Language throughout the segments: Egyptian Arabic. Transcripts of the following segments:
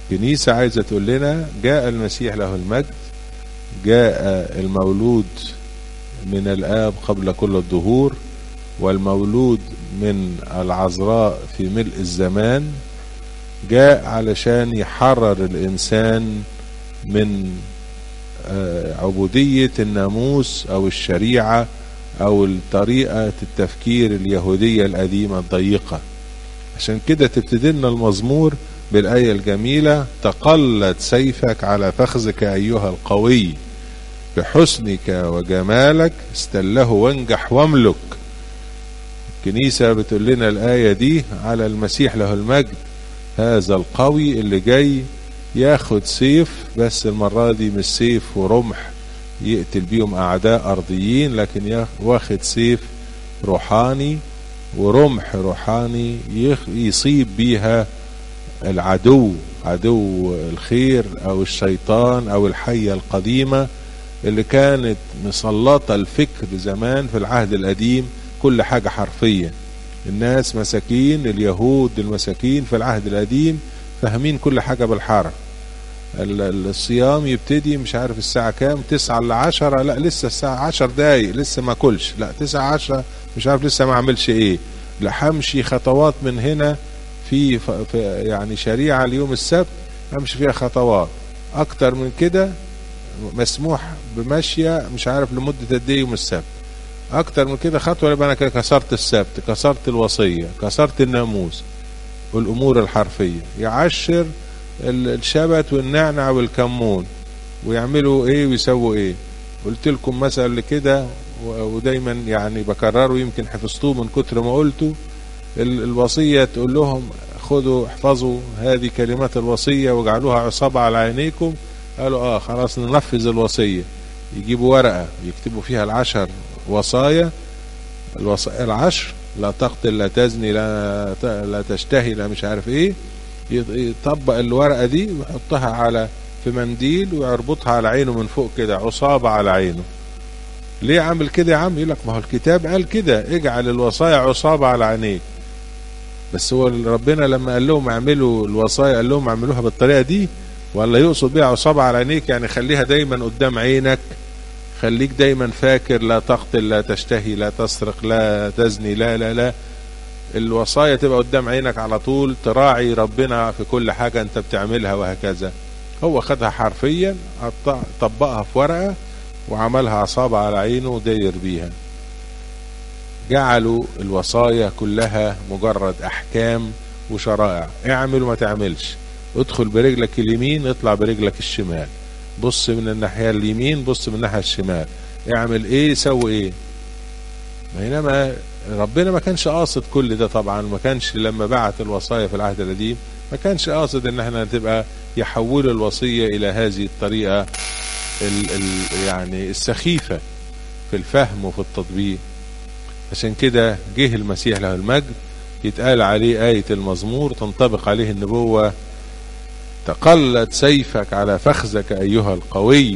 كنيسة عايزة تقول لنا جاء المسيح له المجد جاء المولود من الآب قبل كل الدهور والمولود من العذراء في ملء الزمان جاء علشان يحرر الإنسان من عبودية الناموس أو الشريعة أو طريقة التفكير اليهودية القديمة الضيقة عشان كده تبتدي لنا المزمور بالآية الجميلة تقلد سيفك على فخذك أيها القوي بحسنك وجمالك استله وانجح واملك الكنيسة بتقول لنا الآية دي على المسيح له المجد هذا القوي اللي جاي ياخد سيف بس المرة دي مش سيف ورمح يقتل بيهم أعداء أرضيين لكن واخد سيف روحاني ورمح روحاني يصيب بيها العدو عدو الخير أو الشيطان أو الحية القديمة اللي كانت مسلطة الفكر زمان في العهد القديم كل حاجة حرفية الناس مساكين اليهود المساكين في العهد القديم فاهمين كل حاجة بالحرف الصيام يبتدي مش عارف الساعة كام تسعة لعشرة لا لسه الساعة عشر دقايق لسه ما كلش لا تسعة عشرة مش عارف لسه ما عملش ايه لا همشي خطوات من هنا في, في يعني شريعة اليوم السبت امشي فيها خطوات اكتر من كده مسموح بمشية مش عارف لمدة قد ايه يوم السبت اكتر من كده خطوة يبقى انا كده كسرت السبت كسرت الوصية كسرت الناموس والامور الحرفية يعشر الشبت والنعنع والكمون ويعملوا ايه ويسووا ايه قلت لكم مثل كده ودايما يعني بكرره يمكن حفظتوه من كتر ما قلته الوصية تقول لهم خدوا احفظوا هذه كلمات الوصية واجعلوها عصابة على عينيكم قالوا اه خلاص ننفذ الوصية يجيبوا ورقة يكتبوا فيها العشر وصايا الوصايا العشر لا تقتل لا تزني لا لا تشتهي لا مش عارف ايه يطبق الورقة دي ويحطها على في منديل ويربطها على عينه من فوق كده عصابة على عينه ليه عامل كده يا عم يقول لك ما هو الكتاب قال كده اجعل الوصايا عصابة على عينيك بس هو ربنا لما قال لهم اعملوا الوصايا قال لهم اعملوها بالطريقة دي ولا يقصد بيها عصابة على عينيك يعني خليها دايما قدام عينك خليك دايما فاكر لا تقتل لا تشتهي لا تسرق لا تزني لا لا لا الوصايا تبقى قدام عينك على طول تراعي ربنا في كل حاجة انت بتعملها وهكذا هو خدها حرفيا طبقها في ورقة وعملها عصابة على عينه وداير بيها جعلوا الوصايا كلها مجرد احكام وشرائع اعمل وما تعملش ادخل برجلك اليمين اطلع برجلك الشمال بص من الناحية اليمين بص من الناحية الشمال اعمل ايه سوي ايه بينما ربنا ما كانش قاصد كل ده طبعا ما كانش لما بعت الوصايا في العهد القديم ما كانش قاصد ان احنا تبقى يحول الوصية الى هذه الطريقة ال ال يعني السخيفة في الفهم وفي التطبيق عشان كده جه المسيح له المجد يتقال عليه آية المزمور تنطبق عليه النبوة تقلد سيفك على فخذك أيها القوي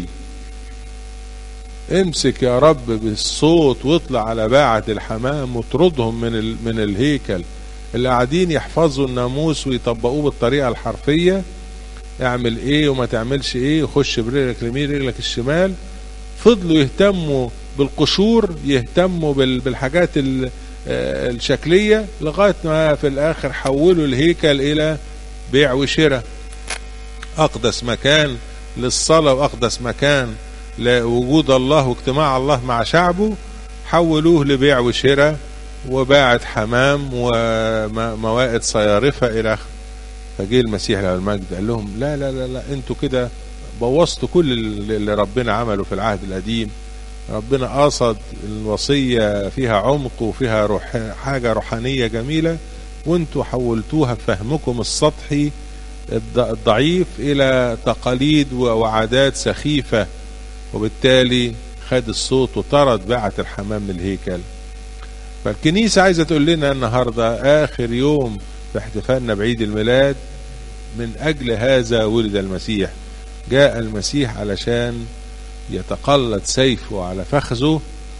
امسك يا رب بالصوت واطلع على باعة الحمام وطردهم من ال... من الهيكل اللي قاعدين يحفظوا الناموس ويطبقوه بالطريقة الحرفية اعمل ايه وما تعملش ايه وخش برجلك اليمين رجلك الشمال فضلوا يهتموا بالقشور يهتموا بال... بالحاجات ال... الشكلية لغاية ما في الآخر حولوا الهيكل إلى بيع وشراء أقدس مكان للصلاة وأقدس مكان لوجود الله واجتماع الله مع شعبه حولوه لبيع وشراء وباعة حمام وموائد صيارفة إلى آخره فجه المسيح له المجد قال لهم لا لا لا لا انتوا كده بوظتوا كل اللي ربنا عمله في العهد القديم ربنا قصد الوصية فيها عمق وفيها روح حاجة روحانية جميلة وانتوا حولتوها بفهمكم السطحي الضعيف إلى تقاليد وعادات سخيفة وبالتالي خد الصوت وطرد باعة الحمام من الهيكل فالكنيسة عايزة تقول لنا النهاردة آخر يوم في احتفالنا بعيد الميلاد من أجل هذا ولد المسيح جاء المسيح علشان يتقلد سيفه على فخذه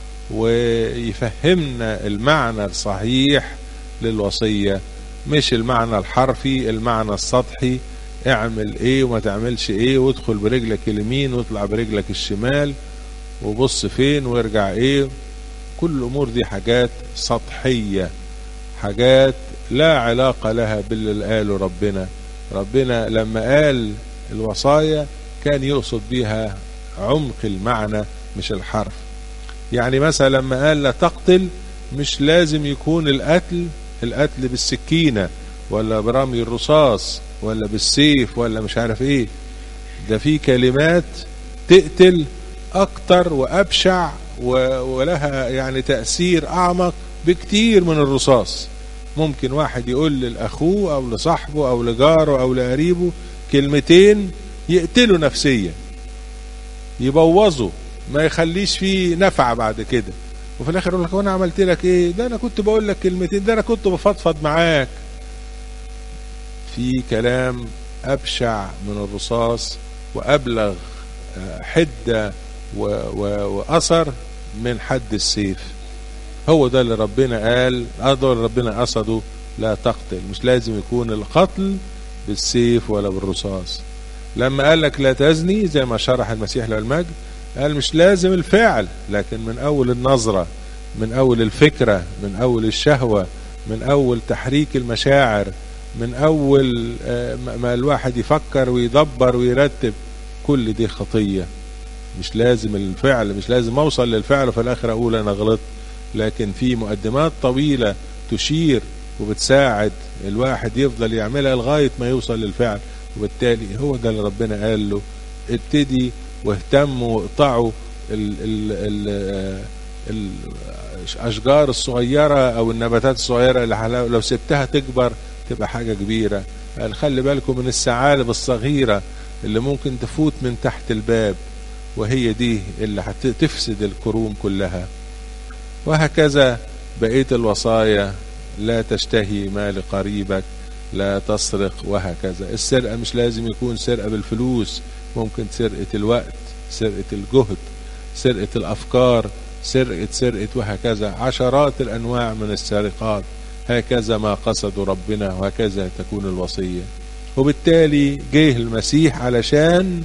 ويفهمنا المعنى الصحيح للوصية مش المعنى الحرفي المعنى السطحي اعمل ايه وما تعملش ايه وادخل برجلك اليمين واطلع برجلك الشمال وبص فين وارجع ايه كل الامور دي حاجات سطحية حاجات لا علاقة لها باللي قاله ربنا ربنا لما قال الوصايا كان يقصد بيها عمق المعنى مش الحرف يعني مثلا لما قال لا تقتل مش لازم يكون القتل القتل بالسكينة ولا برمي الرصاص ولا بالسيف ولا مش عارف ايه ده في كلمات تقتل اكتر وابشع ولها يعني تأثير اعمق بكتير من الرصاص ممكن واحد يقول لاخوه او لصاحبه او لجاره او لقريبه كلمتين يقتلوا نفسيا يبوظوا ما يخليش فيه نفع بعد كده وفي الاخر يقول لك وانا عملت لك ايه ده انا كنت بقول لك كلمتين ده انا كنت بفضفض معاك في كلام ابشع من الرصاص وابلغ حده و و واثر من حد السيف هو ده اللي ربنا قال هذا اللي ربنا قصده لا تقتل مش لازم يكون القتل بالسيف ولا بالرصاص لما قال لك لا تزني زي ما شرح المسيح له المجد قال مش لازم الفعل لكن من اول النظرة من اول الفكرة من اول الشهوة من اول تحريك المشاعر من اول ما الواحد يفكر ويدبر ويرتب كل دي خطية مش لازم الفعل مش لازم اوصل للفعل وفي الاخر اقول انا غلطت لكن في مقدمات طويلة تشير وبتساعد الواحد يفضل يعملها لغاية ما يوصل للفعل وبالتالي هو ده اللي ربنا قال له ابتدي واهتموا واقطعوا ال ال ال الاشجار الصغيره او النباتات الصغيره اللي لو سبتها تكبر تبقى حاجه كبيره قال خلي بالكم من الثعالب الصغيره اللي ممكن تفوت من تحت الباب وهي دي اللي هتفسد الكروم كلها وهكذا بقيه الوصايا لا تشتهي مال قريبك لا تسرق وهكذا السرقه مش لازم يكون سرقه بالفلوس ممكن سرقة الوقت سرقة الجهد سرقة الأفكار سرقة سرقة وهكذا عشرات الأنواع من السرقات هكذا ما قصد ربنا وهكذا تكون الوصية وبالتالي جه المسيح علشان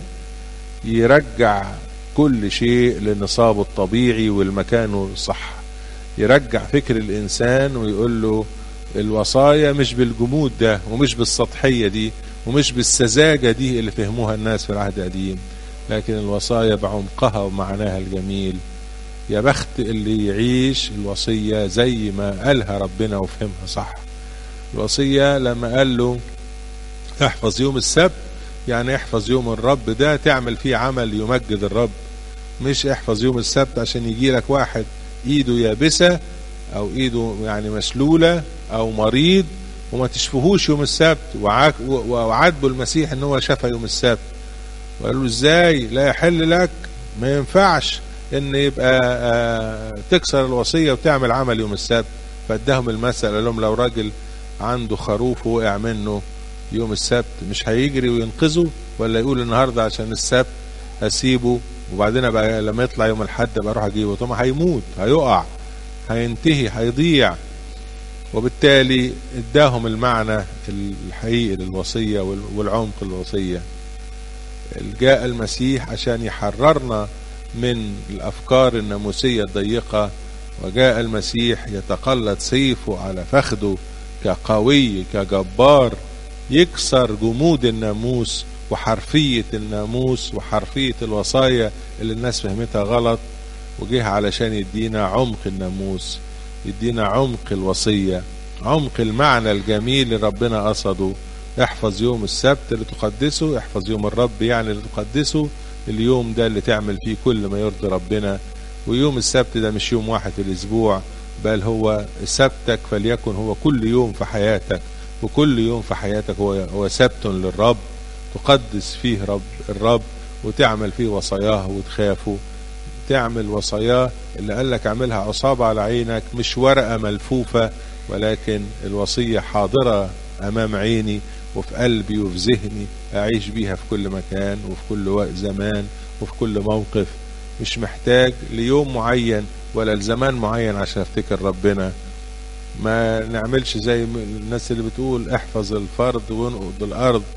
يرجع كل شيء لنصابه الطبيعي والمكانه الصح يرجع فكر الإنسان ويقول له الوصايا مش بالجمود ده ومش بالسطحية دي ومش بالسذاجة دي اللي فهموها الناس في العهد القديم لكن الوصايا بعمقها ومعناها الجميل يا بخت اللي يعيش الوصية زي ما قالها ربنا وفهمها صح الوصية لما قال له احفظ يوم السبت يعني احفظ يوم الرب ده تعمل فيه عمل يمجد الرب مش احفظ يوم السبت عشان يجي لك واحد ايده يابسة او ايده يعني مسلولة او مريض وما تشفهوش يوم السبت وعاتبوا المسيح ان هو شفى يوم السبت وقالوا ازاي لا يحل لك ما ينفعش ان يبقى تكسر الوصيه وتعمل عمل يوم السبت فاداهم المثل قال لهم لو راجل عنده خروف وقع منه يوم السبت مش هيجري وينقذه ولا يقول النهارده عشان السبت هسيبه وبعدين بقى لما يطلع يوم الحد ابقى اروح اجيبه طب هيموت هيقع هينتهي هيضيع وبالتالي اداهم المعنى الحقيقي للوصية والعمق الوصية جاء المسيح عشان يحررنا من الأفكار الناموسية الضيقة وجاء المسيح يتقلد سيفه على فخده كقوي كجبار يكسر جمود الناموس وحرفية الناموس وحرفية الوصايا اللي الناس فهمتها غلط وجه علشان يدينا عمق الناموس يدينا عمق الوصية عمق المعنى الجميل اللي ربنا قصده احفظ يوم السبت اللي تقدسه احفظ يوم الرب يعني اللي تقدسه اليوم ده اللي تعمل فيه كل ما يرضي ربنا ويوم السبت ده مش يوم واحد في الاسبوع بل هو سبتك فليكن هو كل يوم في حياتك وكل يوم في حياتك هو هو سبت للرب تقدس فيه رب الرب وتعمل فيه وصاياه وتخافه تعمل وصاياه اللي قال لك اعملها عصابة على عينك مش ورقة ملفوفة ولكن الوصية حاضرة أمام عيني وفي قلبي وفي ذهني أعيش بيها في كل مكان وفي كل وقت زمان وفي كل موقف مش محتاج ليوم معين ولا لزمان معين عشان افتكر ربنا ما نعملش زي الناس اللي بتقول احفظ الفرض وانقض الارض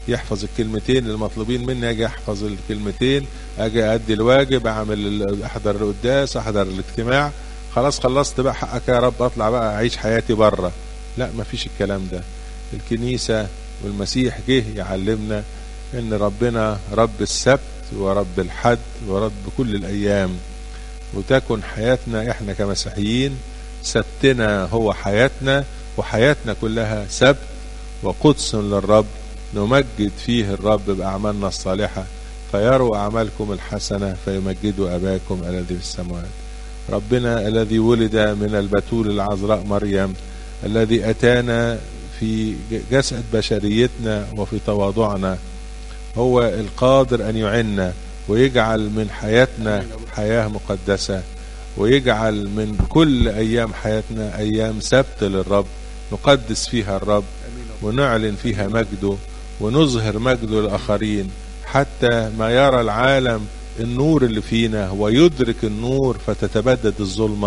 يحفظ الكلمتين المطلوبين مني اجي احفظ الكلمتين اجي ادي الواجب اعمل احضر القداس احضر الاجتماع خلاص خلصت بقى حقك يا رب اطلع بقى اعيش حياتي بره لا مفيش الكلام ده الكنيسة والمسيح جه يعلمنا ان ربنا رب السبت ورب الحد ورب كل الايام وتكن حياتنا احنا كمسيحيين سبتنا هو حياتنا وحياتنا كلها سبت وقدس للرب نمجد فيه الرب بأعمالنا الصالحة فيروا أعمالكم الحسنة فيمجدوا أباكم الذي في السماوات ربنا الذي ولد من البتول العذراء مريم الذي أتانا في جسد بشريتنا وفي تواضعنا هو القادر أن يعنا ويجعل من حياتنا حياة مقدسة ويجعل من كل أيام حياتنا أيام سبت للرب نقدس فيها الرب ونعلن فيها مجده ونظهر مجده للآخرين حتى ما يرى العالم النور اللي فينا ويدرك النور فتتبدد الظلمة